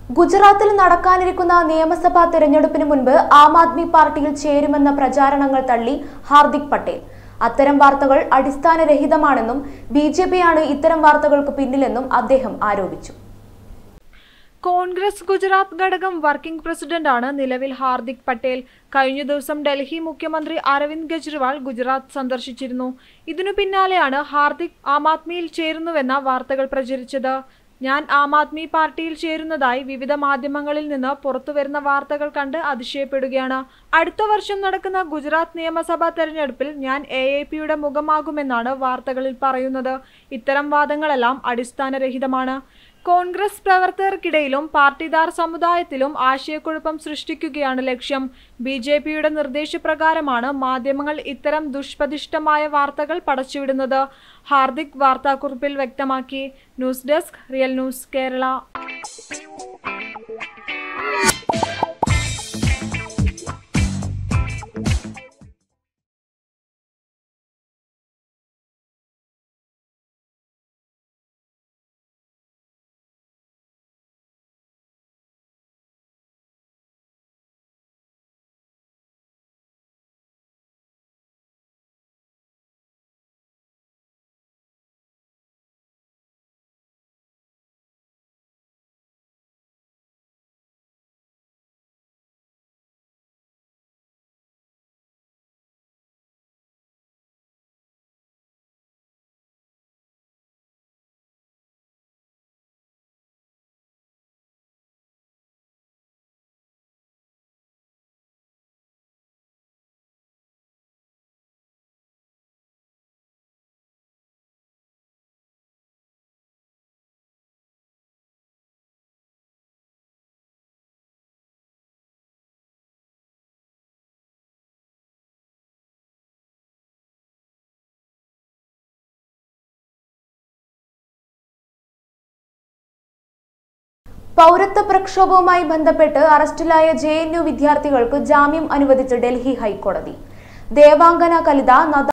ഗുജറാത്തിൽ നടക്കാനിരിക്കുന്ന നിയമസഭാ തെരഞ്ഞെടുപ്പിന് മുൻപ് ആം ആദ്മി പാർട്ടിയിൽ ചേരുമെന്ന പ്രചാരണങ്ങൾ തള്ളി ഹാർദിക് പട്ടേൽ അത്തരം വാർത്തകൾ അടിസ്ഥാനരഹിതമാണെന്നും ബി ജെ പിയാണ് ഇത്തരം വാർത്തകൾക്ക് പിന്നിലെന്നും അദ്ദേഹം ആരോപിച്ചു കോൺഗ്രസ് ഗുജറാത്ത് ഘടകം വർക്കിംഗ് പ്രസിഡന്റാണ് നിലവിൽ ഹാർദിക് പട്ടേൽ കഴിഞ്ഞ ദിവസം ഡൽഹി മുഖ്യമന്ത്രി അരവിന്ദ് കെജ്രിവാൾ ഗുജറാത്ത് സന്ദർശിച്ചിരുന്നു ഇതിനു പിന്നാലെയാണ് ഹാർദിക് ആം ആദ്മിയിൽ ചേരുന്നുവെന്ന വാർത്തകൾ പ്രചരിച്ചത് ഞാൻ ആം ആദ്മി പാർട്ടിയിൽ ചേരുന്നതായി വിവിധ മാധ്യമങ്ങളിൽ നിന്ന് പുറത്തുവരുന്ന വാർത്തകൾ കണ്ട് അതിശയപ്പെടുകയാണ് അടുത്ത വർഷം നടക്കുന്ന ഗുജറാത്ത് നിയമസഭാ തെരഞ്ഞെടുപ്പിൽ ഞാൻ എ എ പിയുടെ മുഖമാകുമെന്നാണ് വാർത്തകളിൽ പറയുന്നത് ഇത്തരം വാദങ്ങളെല്ലാം അടിസ്ഥാനരഹിതമാണ് കോൺഗ്രസ് പ്രവർത്തകർക്കിടയിലും പാർട്ടിദാർ സമുദായത്തിലും ആശയക്കുഴപ്പം സൃഷ്ടിക്കുകയാണ് ലക്ഷ്യം ബി ജെ പിയുടെ നിർദ്ദേശപ്രകാരമാണ് മാധ്യമങ്ങൾ ഇത്തരം ദുഷ്പ്രതിഷ്ഠമായ വാർത്തകൾ പടച്ചുവിടുന്നത് ഹാർദിക് വാർത്താക്കുറിപ്പിൽ വ്യക്തമാക്കി news desk real news Kerala പൗരത്വ പ്രക്ഷോഭവുമായി ബന്ധപ്പെട്ട് അറസ്റ്റിലായ ജെ എൻ യു വിദ്യാർത്ഥികൾക്ക് ജാമ്യം അനുവദിച്ച് ഡൽഹി ഹൈക്കോടതി ദേവാംഗന കലിത നദ